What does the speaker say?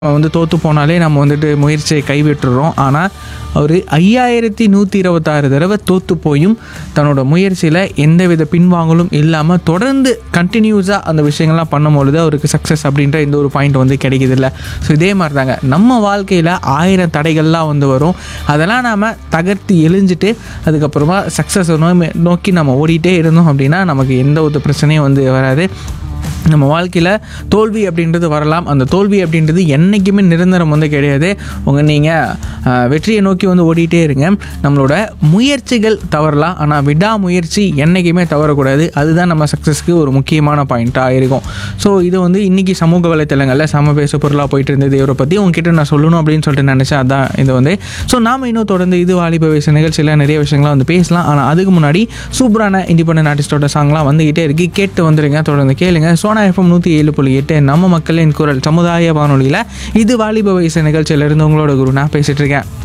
வந்து தோற்று போனாலே நம்ம வந்துட்டு முயற்சியை கைவிட்டுறோம் ஆனால் அவர் ஐயாயிரத்தி நூற்றி இருபத்தாறு தடவை தோற்று போயும் தன்னோட முயற்சியில் எந்தவித பின்வாங்கலும் இல்லாமல் தொடர்ந்து கண்டினியூஸாக அந்த விஷயங்கள்லாம் பண்ணும்பொழுது அவருக்கு சக்ஸஸ் அப்படின்ற இந்த ஒரு பாயிண்ட் வந்து கிடைக்குது இல்லை ஸோ இதே மாதிரி தாங்க நம்ம வாழ்க்கையில் ஆயிரம் தடைகள்லாம் வந்து வரும் அதெல்லாம் நாம் தகர்த்து எழிஞ்சிட்டு அதுக்கப்புறமா சக்ஸஸ் நோக்கி நம்ம ஓடிட்டே இருந்தோம் அப்படின்னா நமக்கு எந்த ஒரு பிரச்சனையும் வந்து வராது நம்ம வாழ்க்கையில் தோல்வி அப்படின்றது வரலாம் அந்த தோல்வி அப்படின்றது என்றைக்குமே நிரந்தரம் வந்து கிடையாது உங்கள் நீங்கள் வெற்றியை நோக்கி வந்து ஓடிட்டே இருங்க நம்மளோட முயற்சிகள் தவறலாம் ஆனால் விடாமுயற்சி என்றைக்குமே தவறக்கூடாது அதுதான் நம்ம சக்ஸஸ்க்கு ஒரு முக்கியமான பாயிண்ட்டாக இருக்கும் ஸோ இது வந்து இன்றைக்கி சமூக வலைத்தளங்களில் சம பேச பொருளாக போயிட்டு இருந்தது இவரை பற்றி உங்ககிட்ட நான் சொல்லணும் அப்படின்னு சொல்லிட்டு நினச்சேன் அதான் இது வந்து ஸோ நாம் இன்னும் தொடர்ந்து இது வாலிப வயசு நிகழ்ச்சியில் நிறைய விஷயங்கள்லாம் வந்து பேசலாம் ஆனால் அதுக்கு முன்னாடி சூப்பரான இண்டிபெண்டன்ட் ஆர்டிஸ்டோட சாங்லாம் வந்துகிட்டே இருக்கு கேட்டு வந்துருங்க தொடர்ந்து கேளுங்க சோனா எஃப்எம் நூற்றி ஏழு புள்ளி எட்டு நம்ம மக்களின் குரல் சமுதாய வானொலியில் இது வாலிப வயசு நிகழ்ச்சியிலிருந்து உங்களோட குரு நான் பேசிட்டு இருக்கேன்